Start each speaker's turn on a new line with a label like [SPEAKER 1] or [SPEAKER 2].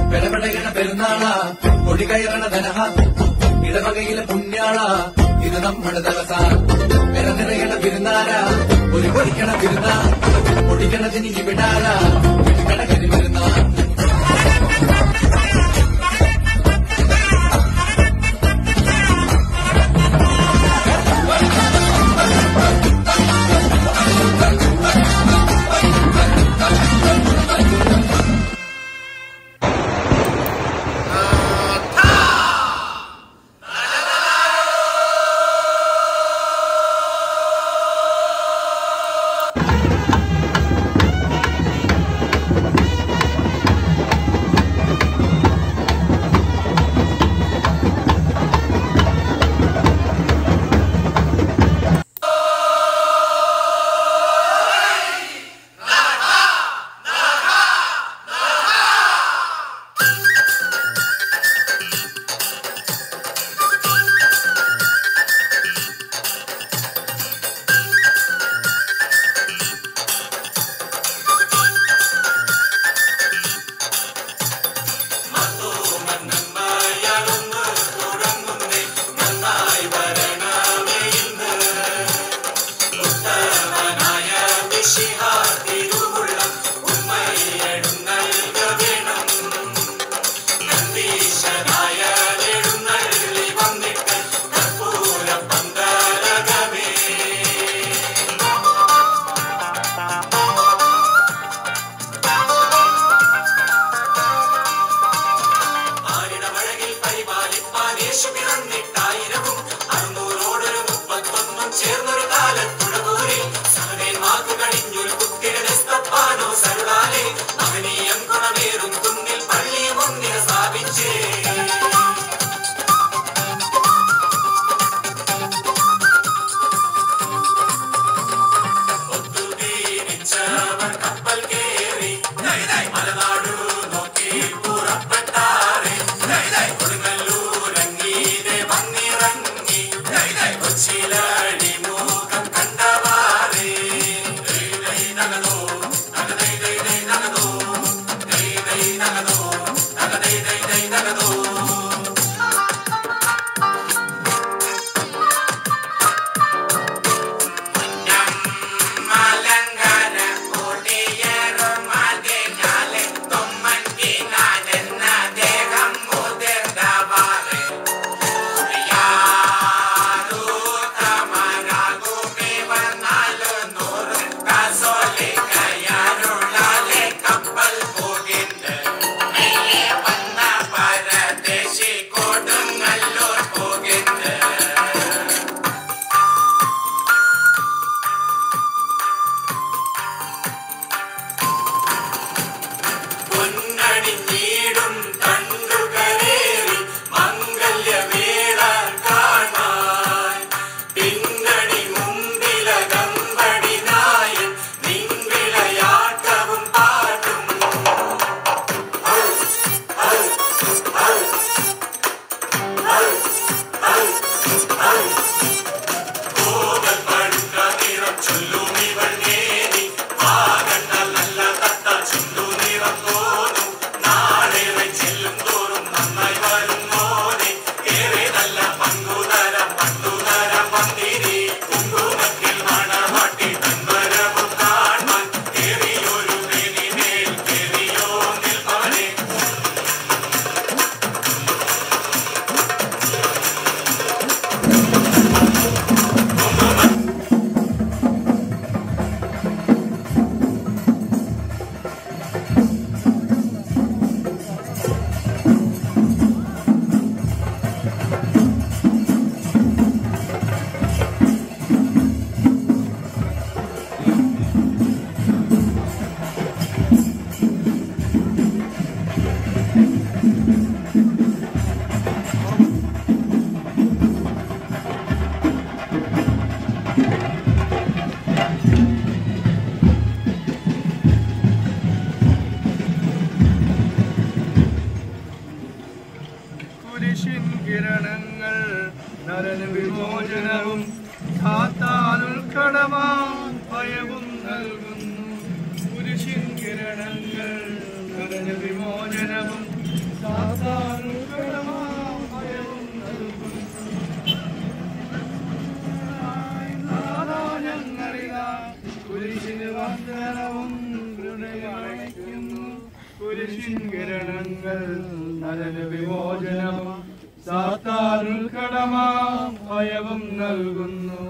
[SPEAKER 1] പെടപെടകണ പെരുന്നാള കൊടി കയറണ ധനഹ ഇടവകയിലെ പുണ്യാള ഇത് നമ്മുടെ ദിവസ പെര നിറയണ പെരുന്നാര ഒരു പൊടിക്കണ പെരുന്നാ പൊടിക്കണതിന് ഇവിടാല കണക്കിന് പെരുന്നാ
[SPEAKER 2] ആരിടമഴകിൽ പരിപാലിപ്പാൻ യേശു പിറന്നിട്ടായിരവും അറുന്നൂറോടൊരു മുപ്പത്തൊന്നും ചേർന്നൊരു കാലത്തുഴകൂരിൽ സഹനേൻ മാക്കു കടിഞ്ഞൊരു കുത്തിരനെസ്തപ്പാനോ സരുളാലെ അവനീയം ഗുണമേറും കുന്നിൽ പള്ളിയും ഒന്നിന സ്ഥാപിച്ചേ ഒത്തുതീരിച്ചവർ കപ്പൽ കേറി മലനാടു നോക്കി പുറപ്പെട്ടാറെ കൊടുങ്ങല്ലൂരങ്ങീരെ വന്നിറങ്ങി കൊച്ചിലടി മൂകം കണ്ടവാറേ നഗതോ നഗതൈ ദൈ ദൈ നഗതോ ദൈ ദൈ നഗതോ നഗതൈ ദൈ ദൈ നഗതോ മലങ്കര കൊടിയേറും അതിനാലെ തൊമ്മൻകിനാനെന്ന ദേഹം മുതിർന്നവാറ് യാരൂത്തമരാകുമിവർ നാലു നൂറും കസോലിക്കയാരുള്ളാലെ കപ്പൽ പോകിണ്ട് മെല്ലെ വന്ന പരദേശി കൊടുങ്ങല്ലൂർ പോകിണ്ട് പൊന്നണിഞ്ഞീടും കണ്ടുകരേറി മംഗല്യവേള കാണാൻ പിന്നണി മുമ്പിലകമ്പടി നായൻ നിൻവിളയാട്ടവും പാട്ടും കോവൽ പഴുത്ത നിറം ചൊല്ലും ഇവൾ നേരി വാഗണ്ട നല്ല തത്ത ചുണ്ടു നിറം തോന്നും നാളേറെ ചെല്ലും തോറും നന്നായി വരും മോനെ ഏറെ നല്ല പങ്കുതരം പണ്ടുതരം വന്നിരി കുങ്കുമത്തിൽ മണവാട്ടി തൻവരവും കാണാൻ കേറിയൊരു മേനിമേൽ കേറിയോ നിൽപ്പവനെ
[SPEAKER 3] കുരിശിൻ കിരണങ്ങൾ നരന വിമോചനവും കാത്താനുൽക്കടമാം ഭയവും നൽകുന്നു കുരിശിൻ കിരണങ്ങൾ നരന വിമോചനവും കുരിശിന് വന്ദനവും ഹൃദയമണയ്ക്കുന്നു കുരിശിൻ കിരണങ്ങൾ നരന് വിമോചനവും സാത്താനുൽക്കടമാം ഭയവും നൽകുന്നു